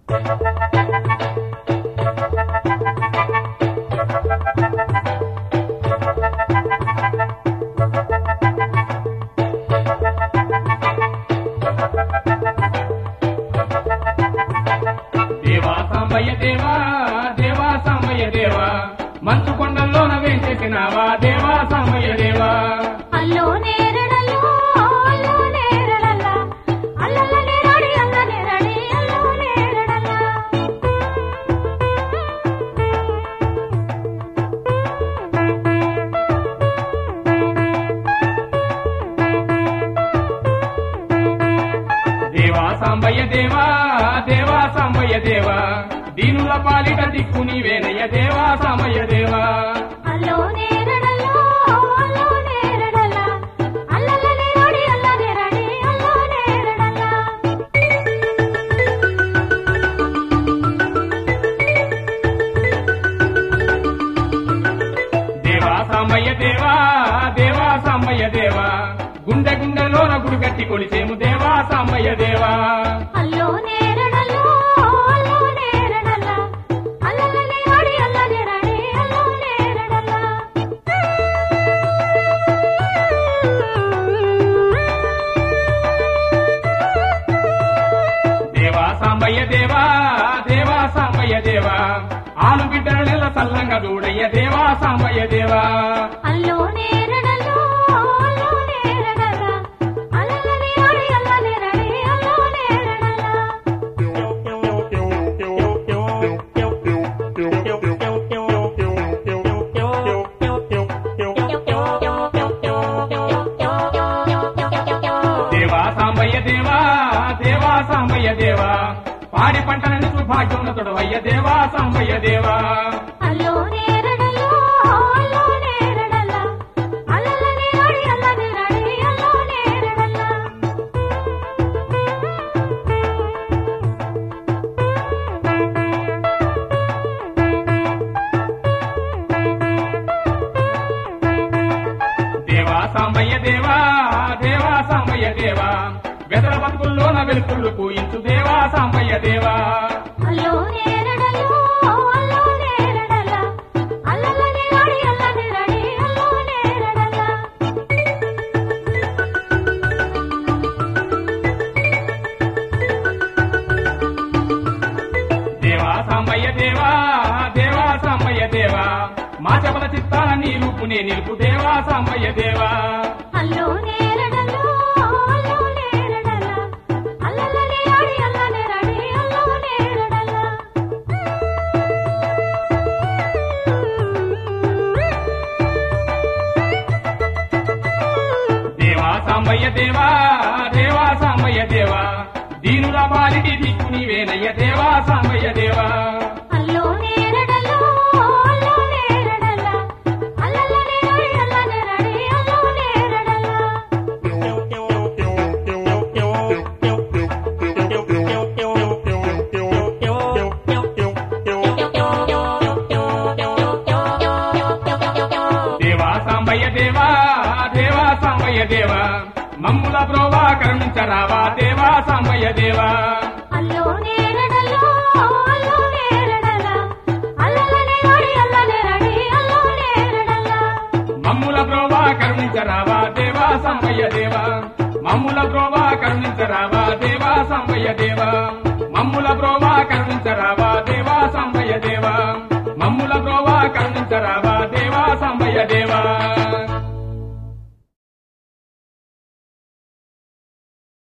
దేవా సాంబయ్య దేవా దేవా సాంబయ్య దేవా మంచు కొండల్లోన వేంచేసినావా దేవా సాంబయ్య దేవా అల్లో నేరడల్లో అల్లో నేరడల్ల అల్లల్ల నేరడి అల్ల నేరడి అల్లో నేరడల్ల దేవా సాంబయ్య దేవా దేవా సాంబయ్య దేవా దీనుల పాలిట దిక్కు నీవేనయ్య దేవా సాంబయ్య దేవా అల్లో నేరడల్లో అల్లో నేరడల్ల అల్లల్ల నేరడి అల్ల నేరడి అల్లో నేరడల్ల దేవా సాంబయ్య దేవా దేవా సాంబయ్య దేవా గుండె గుండెలోన గుడి కట్టి కొలిసేము దేవా సాంబయ్య దేవా అల్లో నేరడల్లో అల్లో నేరడల్ల అల్లల్ల నేరడి అల్ల నేరడి అల్లో నేరడల్ల దేవా సాంబయ్య దేవా దేవా సాంబయ్య దేవా ఆలు బిడ్డల నెల సల్లంగా చూడయ్య దేవా సాంబయ్య దేవా అల్లో నేరడల్లో అల్లో నేరడల్ల అల్లల్ల నేరడి అల్ల నేరడి అల్లో నేరడల్ల దేవా సాంబయ్య దేవా దేవా సాంబయ్య దేవా పాడి పంటలను సుభాగ్యం తొడవయ్య దేవా సాంబయ్య దేవా అల్లో నేరడల్లో అల్లో నేరడల్ల అల్లల్ల నేరడి అల్ల నేరడి అల్లో నేరడల్ల దేవా సాంబయ్య దేవా దేవా సాంబయ్య దేవా వెదల బతుకుల్లోన వెలుతుళ్ళు పూయించు దేవా సాంబయ్య దేవా అల్లో నేరడల్లో అల్లో నేరడల్ల అల్లల్ల నేరడి అల్ల నేరడి అల్లో నేరడల్ల దేవా సాంబయ్య దేవా దేవా సాంబయ్య దేవా మా చెప్పల చిత్తాల నీ రూపునే నిలుపు దేవా సాంబయ్య దేవా అల్లో నేరడల్లో అల్లో నేరడల్ల అల్లల్ల నేరడి అల్ల నేరడి అల్లో నేరడల్ల దేవా సాంబయ్య దేవా దేవా సాంబయ్య దేవా దీనుల పాలిటి దిక్కు నీవేనయ్య దేవా సాంబయ్య దేవా అల్లో నేరడల్లో అల్లో నేరడల్ల అల్లల్ల నేరడి అల్ల నేరడి అల్లో నేరడల్ల దేవా సాంబయ్య దేవా దేవా సాంబయ్య దేవా మమ్ముల బ్రోవా కరుణించరావా దేవా సాంబయ్య దేవా అల్లో నేరడల్లో అల్లో నేరడల్ల అల్లల్ల నేరడి అల్ల నేరడి అల్లో నేరడల్ల మమ్ముల బ్రోవా కరుణించరావా దేవా సాంబయ్య దేవా మమ్ముల బ్రోవా కరుణించరావా దేవా సాంబయ్య దేవా మమ్ముల బ్రోవా కరుణించరావా దేవా సాంబయ్య దేవా మమ్ముల బ్రోవా కరుణించరావా